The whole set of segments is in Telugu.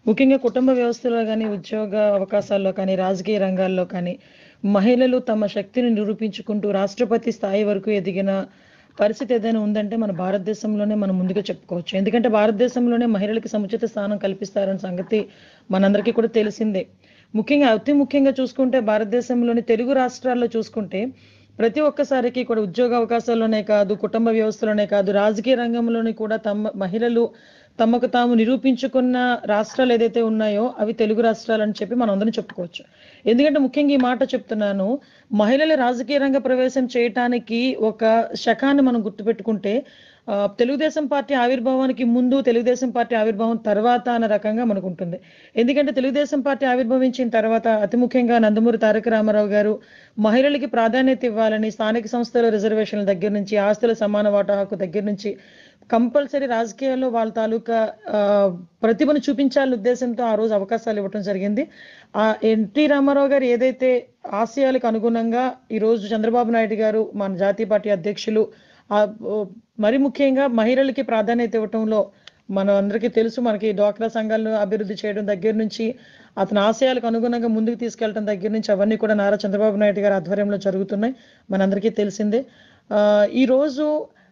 ముఖ్యంగా కుటుంబ వ్యవస్థలో కానీ ఉద్యోగ అవకాశాల్లో కానీ రాజకీయ రంగాల్లో కానీ మహిళలు తమ శక్తిని నిరూపించుకుంటూ రాష్ట్రపతి స్థాయి వరకు ఎదిగిన పరిస్థితి ఏదైనా ఉందంటే మన భారతదేశంలోనే మనం ముందుగా చెప్పుకోవచ్చు ఎందుకంటే భారతదేశంలోనే మహిళలకి సముచిత స్థానం కల్పిస్తారన్న సంగతి మనందరికీ కూడా తెలిసిందే ముఖ్యంగా అతి ముఖ్యంగా చూసుకుంటే భారతదేశంలోని తెలుగు రాష్ట్రాల్లో చూసుకుంటే ప్రతి ఒక్కసారికి కూడా ఉద్యోగ అవకాశాల్లోనే కాదు కుటుంబ వ్యవస్థలోనే కాదు రాజకీయ రంగంలోని కూడా తమ మహిళలు తమకు తాము నిరూపించుకున్న రాష్ట్రాలు ఏదైతే ఉన్నాయో అవి తెలుగు రాష్ట్రాలు అని చెప్పి మనం అందరం చెప్పుకోవచ్చు ఎందుకంటే ముఖ్యంగా ఈ మాట చెప్తున్నాను మహిళల రాజకీయ రంగ ప్రవేశం చేయటానికి ఒక శకాన్ని మనం గుర్తుపెట్టుకుంటే ఆ, తెలుగుదేశం పార్టీ ఆవిర్భావానికి ముందు తెలుగుదేశం పార్టీ ఆవిర్భావం తర్వాత అన్న రకంగా మనకు ఉంటుంది ఎందుకంటే తెలుగుదేశం పార్టీ ఆవిర్భవించిన తర్వాత అతి ముఖ్యంగా నందమూరి తారక రామారావు గారు మహిళలకి ప్రాధాన్యత ఇవ్వాలని స్థానిక సంస్థల రిజర్వేషన్ల దగ్గర నుంచి ఆస్తుల సమాన వాటా హక్కు దగ్గర నుంచి కంపల్సరీ రాజకీయాల్లో వాళ్ళ తాలూకా ఆ, ప్రతిభను చూపించాలనే ఉద్దేశంతో ఆ రోజు అవకాశాలు ఇవ్వటం జరిగింది ఆ ఎన్టీ రామారావు గారు ఏదైతే ఆశయాలకు అనుగుణంగా ఈ రోజు చంద్రబాబు నాయుడు గారు మన జాతీయ పార్టీ అధ్యక్షులు ఆ, ఓ, మరి ముఖ్యంగా మహిళలకి ప్రాధాన్యత ఇవ్వటంలో మనం అందరికీ తెలుసు మనకి డ్వాక్రా సంఘాలను అభివృద్ధి చేయడం దగ్గర నుంచి అతని ఆశయాలకు అనుగుణంగా ముందుకు తీసుకెళ్ళడం దగ్గర నుంచి అవన్నీ కూడా నారా చంద్రబాబు నాయుడు గారి ఆధ్వర్యంలో జరుగుతున్నాయి మనందరికీ తెలిసిందే ఆ, ఈ రోజు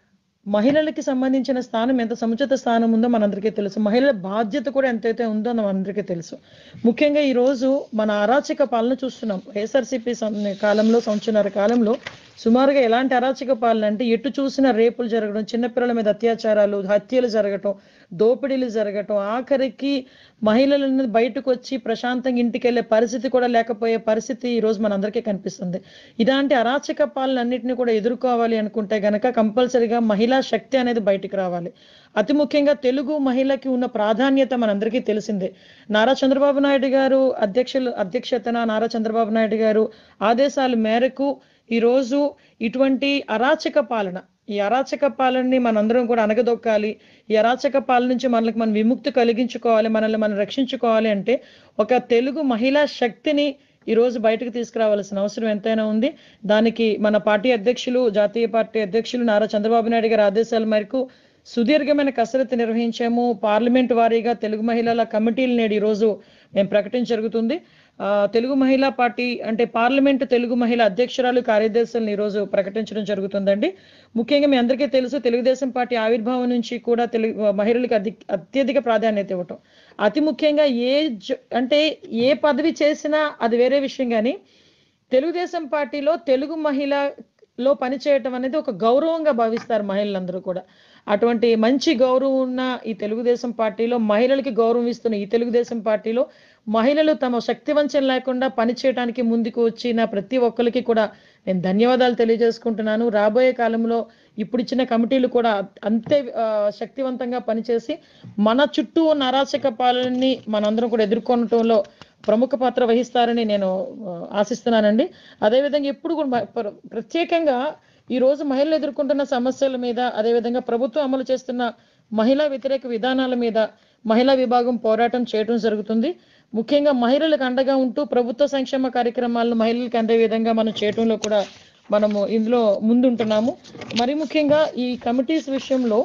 మహిళలకి సంబంధించిన స్థానం ఎంత సముచిత స్థానం ఉందో మనందరికీ తెలుసు మహిళల బాధ్యత కూడా ఎంతైతే ఉందో మనందరికీ తెలుసు ముఖ్యంగా ఈ రోజు మన అరాచక పాలన చూస్తున్నాం వైఎస్ఆర్సీపీ కాలంలో సంవత్సరాల కాలంలో సుమారుగా ఎలాంటి అరాచక పాలన అంటే ఎటు చూసినా రేపులు జరగడం చిన్నపిల్లల మీద అత్యాచారాలు హత్యలు జరగటం దోపిడీలు జరగటం ఆఖరికి మహిళలను బయటకు వచ్చి ప్రశాంతంగా ఇంటికి వెళ్ళే పరిస్థితి కూడా లేకపోయే పరిస్థితి ఈ రోజు మనందరికీ కనిపిస్తుంది ఇలాంటి అరాచక పాలన అన్నింటినీ కూడా ఎదుర్కోవాలి అనుకుంటే గనక కంపల్సరిగా మహిళా శక్తి అనేది బయటికి రావాలి అతి ముఖ్యంగా తెలుగు మహిళకి ఉన్న ప్రాధాన్యత మనందరికీ తెలిసిందే నారా చంద్రబాబు నాయుడు గారు అధ్యక్షులు అధ్యక్షతన నారా చంద్రబాబు నాయుడు గారు ఆదేశాల మేరకు ఈ రోజు ఇటువంటి అరాచక పాలన ఈ అరాచక పాలనని మనందరం కూడా అనగదొక్కాలి ఈ అరాచక పాలన నుంచి మనకి మనం విముక్తి కలిగించుకోవాలి మనల్ని మనం రక్షించుకోవాలి అంటే ఒక తెలుగు మహిళా శక్తిని ఈ రోజు బయటకు తీసుకురావాల్సిన అవసరం ఎంతైనా ఉంది దానికి మన పార్టీ అధ్యక్షులు జాతీయ పార్టీ అధ్యక్షులు నారా చంద్రబాబు నాయుడు గారి ఆదేశాల మేరకు సుదీర్ఘమైన కసరత్తు నిర్వహించాము పార్లమెంట్ వారీగా తెలుగు మహిళల కమిటీలు నేడు ఈ రోజు మేము ప్రకటించ జరుగుతుంది ఆ, తెలుగు మహిళా పార్టీ అంటే పార్లమెంట్ తెలుగు మహిళా అధ్యక్షురాలు కార్యదర్శులను ఈ రోజు ప్రకటించడం జరుగుతుందండి ముఖ్యంగా మీ అందరికీ తెలుసు తెలుగుదేశం పార్టీ ఆవిర్భావం నుంచి కూడా తెలుగు మహిళలకు అధి అత్యధిక ప్రాధాన్యత ఇవ్వటం అతి ముఖ్యంగా ఏ జ- అంటే ఏ పదవి చేసినా అది వేరే విషయం కానీ తెలుగుదేశం పార్టీలో తెలుగు మహిళలో పనిచేయటం అనేది ఒక గౌరవంగా భావిస్తారు మహిళలందరూ కూడా అటువంటి మంచి గౌరవం ఉన్న ఈ తెలుగుదేశం పార్టీలో మహిళలకి గౌరవం ఇస్తున్న ఈ తెలుగుదేశం పార్టీలో మహిళలు తమ శక్తి వంచన లేకుండా పనిచేయడానికి ముందుకు వచ్చిన ప్రతి ఒక్కరికి కూడా నేను ధన్యవాదాలు తెలియజేసుకుంటున్నాను రాబోయే కాలంలో ఇప్పుడు ఇచ్చిన కమిటీలు కూడా అంతే ఆ, శక్తివంతంగా పనిచేసి మన చుట్టూ ఉన్న అరాచక పాలనని మనందరం కూడా ఎదుర్కొనటంలో ప్రముఖ పాత్ర వహిస్తారని నేను ఆ, ఆశిస్తున్నానండి అదేవిధంగా ఎప్పుడు కూడా మ- ప్ర- ప్రత్యేకంగా ఈ రోజు మహిళలు ఎదుర్కొంటున్న సమస్యల మీద అదేవిధంగా ప్రభుత్వం అమలు చేస్తున్న మహిళా వ్యతిరేక విధానాల మీద మహిళా విభాగం పోరాటం చేయడం జరుగుతుంది ముఖ్యంగా మహిళలకు అండగా ఉంటూ ప్రభుత్వ సంక్షేమ కార్యక్రమాలను మహిళలకు అందే విధంగా మనం చేయటంలో కూడా మనము ఇందులో ముందుంటున్నాము మరి ముఖ్యంగా ఈ కమిటీస్ విషయంలో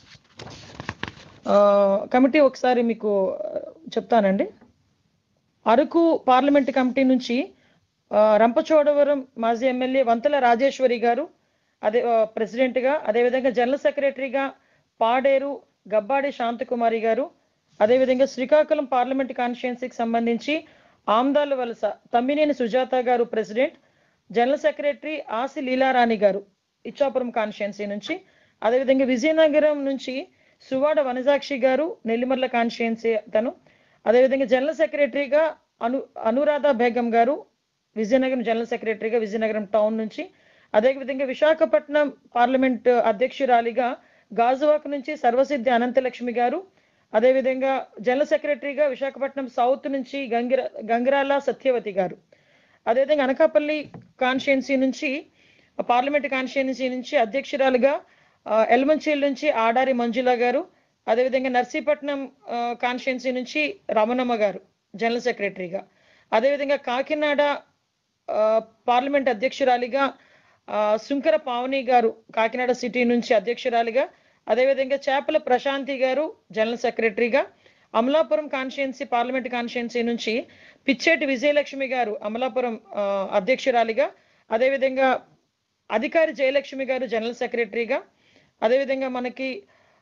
ఆ, కమిటీ ఒకసారి మీకు ఆ, చెప్తానండి అరకు పార్లమెంట్ కమిటీ నుంచి ఆ, రంపచోడవరం మాజీ ఎమ్మెల్యే వంతల రాజేశ్వరి గారు అదే ఆ, ప్రెసిడెంట్ గా అదేవిధంగా జనరల్ సెక్రటరీగా పాడేరు గబ్బాడి శాంతకుమారి గారు అదేవిధంగా శ్రీకాకుళం పార్లమెంట్ కాన్స్టిట్యున్సీకి సంబంధించి ఆమ్దాల వలస Tammineni Sujatha garu president general secretary Asi Leelarani garu Ichchapuram constituency నుంచి అదేవిధంగా విజయనగరం నుంచి సువాడ వనజాక్షి గారు నెల్లిమర్ల కాన్స్టిట్యున్సీ తను అదేవిధంగా జనరల్ సెక్రటరీగా అను అనురాధ బేగం గారు విజయనగరం జనరల్ సెక్రటరీగా విజయనగరం టౌన్ నుంచి అదేవిధంగా విశాఖపట్నం పార్లమెంట్ అధ్యక్షురాలిగా గాజువాక నుంచి సర్వసిద్ధి అనంతలక్ష్మి గారు అదేవిధంగా జనరల్ సెక్రటరీగా విశాఖపట్నం సౌత్ నుంచి గంగిర గంగిరాల సత్యవతి గారు అదేవిధంగా అనకాపల్లి కాన్స్టిట్యున్సీ నుంచి పార్లమెంట్ కాన్స్టిట్యున్సీ నుంచి అధ్యక్షురాలుగా ఆ, ఎల్మంచిల్ నుంచి ఆడారి మంజుల గారు అదేవిధంగా నర్సీపట్నం కాన్స్టిట్యున్సీ నుంచి రమణమ్మ గారు జనరల్ సెక్రటరీగా అదేవిధంగా కాకినాడ ఆ, పార్లమెంట్ అధ్యక్షురాలిగా ఆ, సుంకర పావని గారు కాకినాడ సిటీ నుంచి అధ్యక్షురాలిగా అదేవిధంగా చేపల ప్రశాంతి గారు జనరల్ సెక్రటరీగా అమలాపురం కాన్స్టిట్యున్సీ పార్లమెంట్ కాన్స్టిట్యున్సీ నుంచి పిచ్చేటి విజయలక్ష్మి గారు అమలాపురం ఆ, అధ్యక్షురాలిగా అదేవిధంగా అధికారి జయలక్ష్మి గారు జనరల్ సెక్రటరీగా అదేవిధంగా మనకి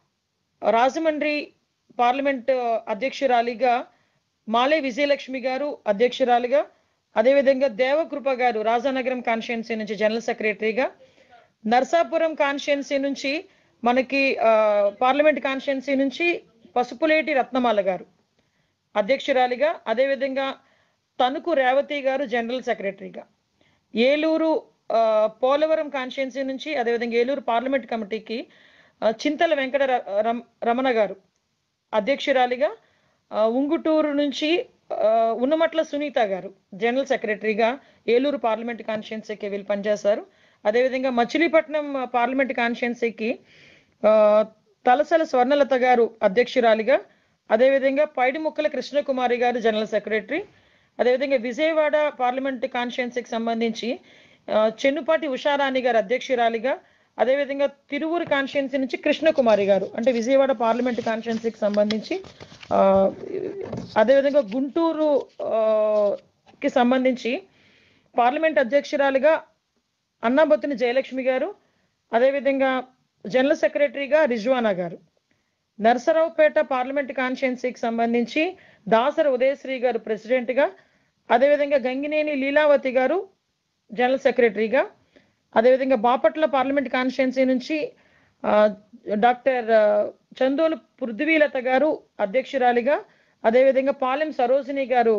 రాజమండ్రి పార్లమెంట్ అధ్యక్షురాలిగా మాలే విజయలక్ష్మి గారు అధ్యక్షురాలిగా అదేవిధంగా దేవకృప గారు రాజానగరం కాన్స్టిట్యున్సీ నుంచి జనరల్ సెక్రటరీగా నర్సాపురం కాన్స్టిట్యున్సీ నుంచి మనకి ఆ, పార్లమెంట్ కాన్స్టిట్యున్సీ నుంచి పసుపులేటి రత్నమాల గారు అధ్యక్షురాలిగా అదేవిధంగా తణుకు రేవతి గారు జనరల్ సెక్రటరీగా ఏలూరు ఆ, పోలవరం కాన్స్టిట్యున్సీ నుంచి అదేవిధంగా ఏలూరు పార్లమెంట్ కమిటీకి ఆ, చింతల వెంకట ర- రమ- రమణ గారు అధ్యక్షురాలిగా ఆ, ఉంగుటూరు నుంచి ఆ, ఉన్నమట్ల సునీత గారు జనరల్ సెక్రటరీగా ఏలూరు పార్లమెంట్ కాన్స్టిట్యున్సీకి వీళ్ళు పనిచేశారు అదేవిధంగా మచిలీపట్నం ఆ, పార్లమెంట్ కాన్స్టిట్యున్సీకి ఆ, తలసల స్వర్ణలత గారు అధ్యక్షురాలిగా అదేవిధంగా పైడిముక్కల కృష్ణకుమారి గారు జనరల్ సెక్రటరీ అదేవిధంగా విజయవాడ పార్లమెంట్ కాన్స్టిట్యున్సీకి సంబంధించి ఆ, చెన్నుపాటి ఉషారాణి గారు అధ్యక్షురాలిగా అదేవిధంగా తిరువురు కాన్స్టిట్యున్సీ నుంచి కృష్ణకుమారి గారు అంటే విజయవాడ పార్లమెంట్ కాన్స్టిట్యున్సీకి సంబంధించి ఆ, అదేవిధంగా గుంటూరు ఆ, కి సంబంధించి పార్లమెంట్ అధ్యక్షురాలిగా అన్నాబొత్తిని జయలక్ష్మి గారు అదేవిధంగా జనరల్ సెక్రటరీగా రిజ్వానా గారు నరసరావుపేట పార్లమెంట్ కాన్స్టిట్యున్సీకి సంబంధించి దాసర ఉదయశ్రీ గారు ప్రెసిడెంట్గా అదేవిధంగా గంగినేని లీలావతి గారు జనరల్ సెక్రటరీగా అదేవిధంగా బాపట్ల పార్లమెంట్ కాన్స్టిట్యున్సీ నుంచి ఆ, డాక్టర్ ఆ, చందోలు పృథ్వీలత గారు అధ్యక్షురాలిగా అదేవిధంగా పాలెం సరోజిని గారు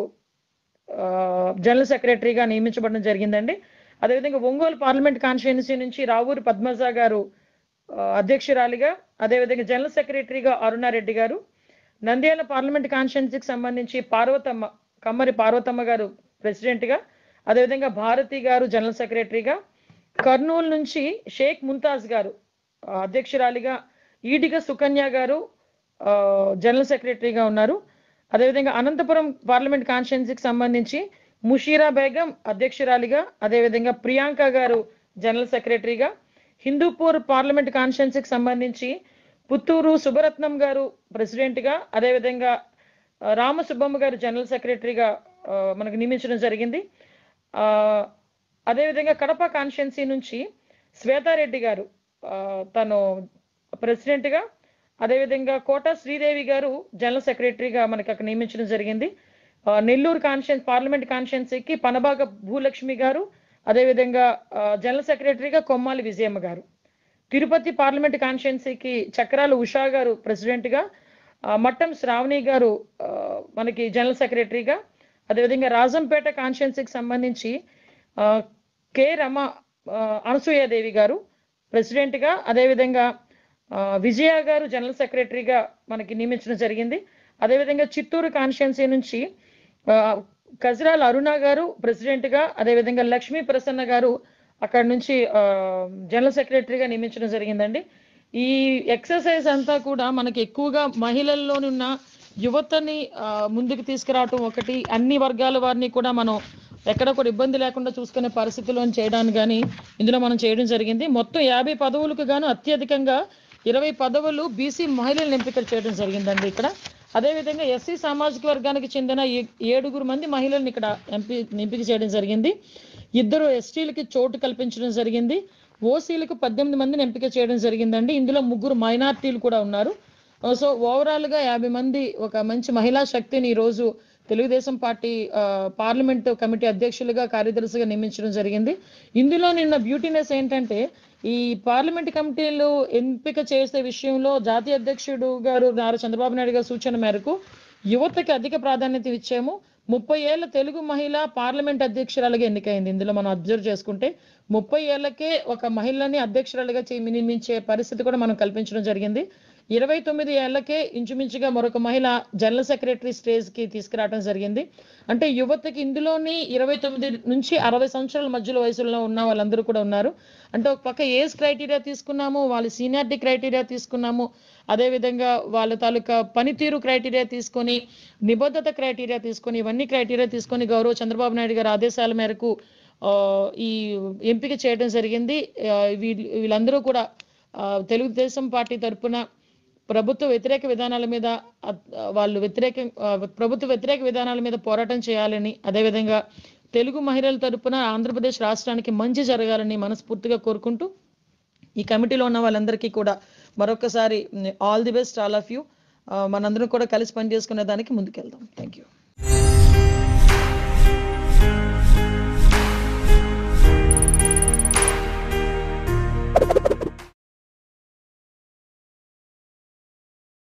ఆ, జనరల్ సెక్రటరీగా నియమించబడడం జరిగిందండి అదేవిధంగా ఒంగోలు పార్లమెంట్ కాన్స్టిట్యున్సీ నుంచి రావూరి పద్మజ గారు ఆ, అధ్యక్షురాలిగా అదేవిధంగా జనరల్ సెక్రటరీగా అరుణారెడ్డి గారు నంద్యాల పార్లమెంట్ కాన్స్టిట్యున్సీకి సంబంధించి పార్వతమ్మ కమ్మరి పార్వతమ్మ గారు ప్రెసిడెంట్గా అదేవిధంగా భారతి గారు జనరల్ సెక్రటరీగా కర్నూలు నుంచి షేక్ ముంతాజ్ గారు ఆ, అధ్యక్షురాలిగా ఈడిగ సుకన్య గారు ఆ, జనరల్ సెక్రటరీగా ఉన్నారు అదేవిధంగా అనంతపురం పార్లమెంట్ కాన్స్టిట్యున్సీకి సంబంధించి ముషీరా బేగం అధ్యక్షురాలిగా అదేవిధంగా ప్రియాంక గారు జనరల్ సెక్రటరీగా హిందూపూర్ పార్లమెంట్ కాన్స్టిట్యున్సీకి సంబంధించి పుత్తూరు సుబ్బరత్నం గారు ప్రెసిడెంట్గా అదేవిధంగా ఆ, రామసుబ్బమ్మ గారు జనరల్ సెక్రటరీగా ఆ, మనకు నియమించడం జరిగింది ఆ, అదేవిధంగా కడప కాన్స్టిట్యున్సీ నుంచి శ్వేతారెడ్డి గారు ఆ, తను ప్రెసిడెంట్గా అదేవిధంగా కోట శ్రీదేవి గారు జనరల్ సెక్రటరీగా మనకి అక్కడ నియమించడం జరిగింది ఆ, నెల్లూరు కాన్స్టిట్యున్ పార్లమెంట్ కాన్స్టిట్యున్సీకి పనబాగ భూలక్ష్మి గారు అదేవిధంగా ఆ, జనరల్ సెక్రటరీగా కొమ్మాలి విజయమ్మ గారు తిరుపతి పార్లమెంట్ కాన్స్టిట్యున్సీకి చక్రాల ఉషా గారు ప్రెసిడెంట్గా ఆ, మట్టం శ్రావణి గారు ఆ, మనకి జనరల్ సెక్రటరీగా అదేవిధంగా రాజంపేట కాన్స్టిట్యున్సీకి సంబంధించి ఆ, కె రమ ఆ, అనసూయాదేవి గారు ప్రెసిడెంట్గా అదేవిధంగా ఆ, విజయ గారు జనరల్ సెక్రటరీగా మనకి నియమించడం జరిగింది అదేవిధంగా చిత్తూరు కాన్స్టిట్యున్సీ నుంచి ఆ, కజరాల అరుణ గారు ప్రెసిడెంట్గా అదేవిధంగా లక్ష్మీ ప్రసన్న గారు అక్కడ నుంచి ఆ, జనరల్ సెక్రటరీగా నియమించడం జరిగిందండి ఈ ఎక్సర్సైజ్ అంతా కూడా మనకి ఎక్కువగా మహిళల్లోని ఉన్న యువతని ఆ, ముందుకు తీసుకురావటం ఒకటి అన్ని వర్గాల వారిని కూడా మనం ఎక్కడ కూడా ఇబ్బంది లేకుండా చూసుకునే పరిస్థితిలో చేయడానికి కానీ ఇందులో మనం చేయడం జరిగింది మొత్తం యాభై పదవులకు గాను అత్యధికంగా ఇరవై పదవులు బీసీ మహిళలను ఎంపిక చేయడం జరిగిందండి ఇక్కడ అదేవిధంగా ఎస్సీ సామాజిక వర్గానికి చెందిన ఏ- ఏడుగురు మంది మహిళలను ఇక్కడ ఎంపీ ఎంపిక చేయడం జరిగింది ఇద్దరు ఎస్టీలకి చోటు కల్పించడం జరిగింది ఓసీలకు పద్దెనిమిది మందిని ఎంపిక చేయడం జరిగిందండి ఇందులో ముగ్గురు మైనార్టీలు కూడా ఉన్నారు సో ఓవరాల్ గా యాభై మంది ఒక మంచి మహిళా శక్తిని ఈ రోజు తెలుగుదేశం పార్టీ ఆ, పార్లమెంట్ కమిటీ అధ్యక్షులుగా కార్యదర్శిగా నియమించడం జరిగింది ఇందులో నిన్న బ్యూటీనెస్ ఏంటంటే ఈ పార్లమెంట్ కమిటీలు ఎంపిక చేసే విషయంలో జాతీయ అధ్యక్షుడు గారు నారా చంద్రబాబు నాయుడు గారి సూచన మేరకు యువతకి అధిక ప్రాధాన్యత ఇచ్చాము ముప్పై ఏళ్ల తెలుగు మహిళ పార్లమెంట్ అధ్యక్షురాలుగా ఎన్నికైంది ఇందులో మనం అబ్జర్వ్ చేసుకుంటే ముప్పై ఏళ్లకే ఒక మహిళని అధ్యక్షురాలుగా చే- నియమించే పరిస్థితి కూడా మనం కల్పించడం జరిగింది ఇరవై తొమ్మిది ఏళ్లకే ఇంచుమించుగా మరొక మహిళ జనరల్ సెక్రటరీ స్టేజ్ కి తీసుకురావడం జరిగింది అంటే యువతకి ఇందులోని ఇరవై తొమ్మిది నుంచి అరవై సంవత్సరాల మధ్యలో వయసులో ఉన్న వాళ్ళందరూ కూడా ఉన్నారు అంటే ఒక పక్క ఏజ్ క్రైటీరియా తీసుకున్నాము వాళ్ళ సీనియారిటీ క్రైటీరియా తీసుకున్నాము అదేవిధంగా వాళ్ళ తాలూకా పనితీరు క్రైటీరియా తీసుకొని నిబద్ధత క్రైటీరియా తీసుకొని ఇవన్నీ క్రైటీరియా తీసుకొని గౌరవ చంద్రబాబు నాయుడు గారి ఆదేశాల మేరకు ఆ, ఈ ఎంపిక చేయడం జరిగింది ఆ, వీళ్ళు వీళ్ళందరూ కూడా ఆ, తెలుగుదేశం పార్టీ తరపున ప్రభుత్వ వ్యతిరేక విధానాల మీద అ- వాళ్ళు వ్యతిరేక ఆ, ప్రభుత్వ వ్యతిరేక విధానాల మీద పోరాటం చేయాలని అదేవిధంగా తెలుగు మహిళల తరపున ఆంధ్రప్రదేశ్ రాష్ట్రానికి మంచి జరగాలని మనస్ఫూర్తిగా కోరుకుంటూ ఈ కమిటీలో ఉన్న వాళ్ళందరికీ కూడా మరొకసారి all the best all of you మనందరం కూడా కలిసి పనిచేసుకునే దానికి ముందుకెళ్దాం థ్యాంక్ యూ